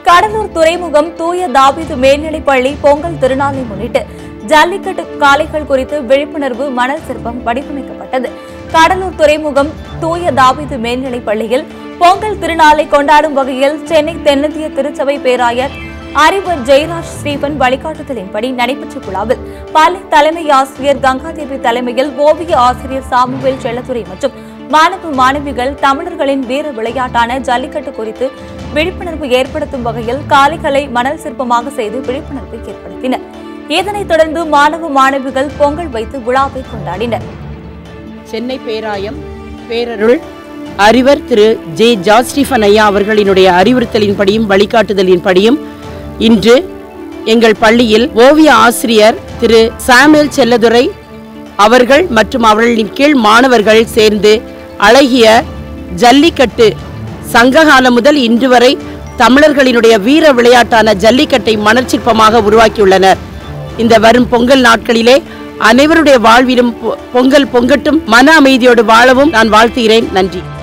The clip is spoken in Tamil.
கடலூர் துறைமுகம் தூய தாவீது மேல்நிலைப்பள்ளி பொங்கல் திருநாளை முன்னிட்டு ஜல்லிக்கட்டு காளைகள் குறித்து விழிப்புணர்வு மணல் சிற்பம் வடிவமைக்கப்பட்டது கடலூர் துறைமுகம் தூய தாவீது மேல்நிலைப் பள்ளியில் பொங்கல் திருநாளை கொண்டாடும் வகையில் சென்னை தென்னிந்திய திருச்சபை பேராயர் அறிவர் ஜெயராஜ் ஸ்ரீவன் வழிகாட்டுதலின்படி நடைபெற்ற விழாவில் பள்ளி தலைமை ஆசிரியர் கங்காதேவி தலைமையில் ஓவிய ஆசிரியர் சாமுவேல் செல்லத்துறை மற்றும் மாணவ மாணவிகள் தமிழர்களின் வீர விளையாட்டான ஜல்லிக்கட்டு குறித்து விழிப்புணர்வு ஏற்படுத்தும் வகையில் காளைகளை மணல் சிற்பமாக செய்து விழிப்புணர்வை ஏற்படுத்தினர் இதனைத் தொடர்ந்து மாணவ மாணவிகள் பொங்கல் வைத்து விழாவை கொண்டாடினர் சென்னை பேராயம் பேரருள் அறிவர் திரு ஜே ஜார்ஜ் ஸ்டீஃபன் ஐயா அவர்களினுடைய அறிவுறுத்தலின்படியும் வழிகாட்டுதலின்படியும் இன்று எங்கள் பள்ளியில் ஓவிய ஆசிரியர் திரு சாமுவேல் செல்லதுரை அவர்கள் மற்றும் அவர்களின் கீழ் மாணவர்கள் சேர்ந்து அழகிய ஜல்லிக்கட்டு சங்ககாலம் முதல் இன்று வரை தமிழர்களினுடைய வீர விளையாட்டான ஜல்லிக்கட்டை மணற்சிற்பமாக உருவாக்கியுள்ளனர் இந்த வரும் பொங்கல் நாட்களிலே அனைவருடைய வாழ்விலும் பொ- பொங்கல் பொங்கட்டும் மன அமைதியோடு வாழவும் நான் வாழ்த்துகிறேன் நன்றி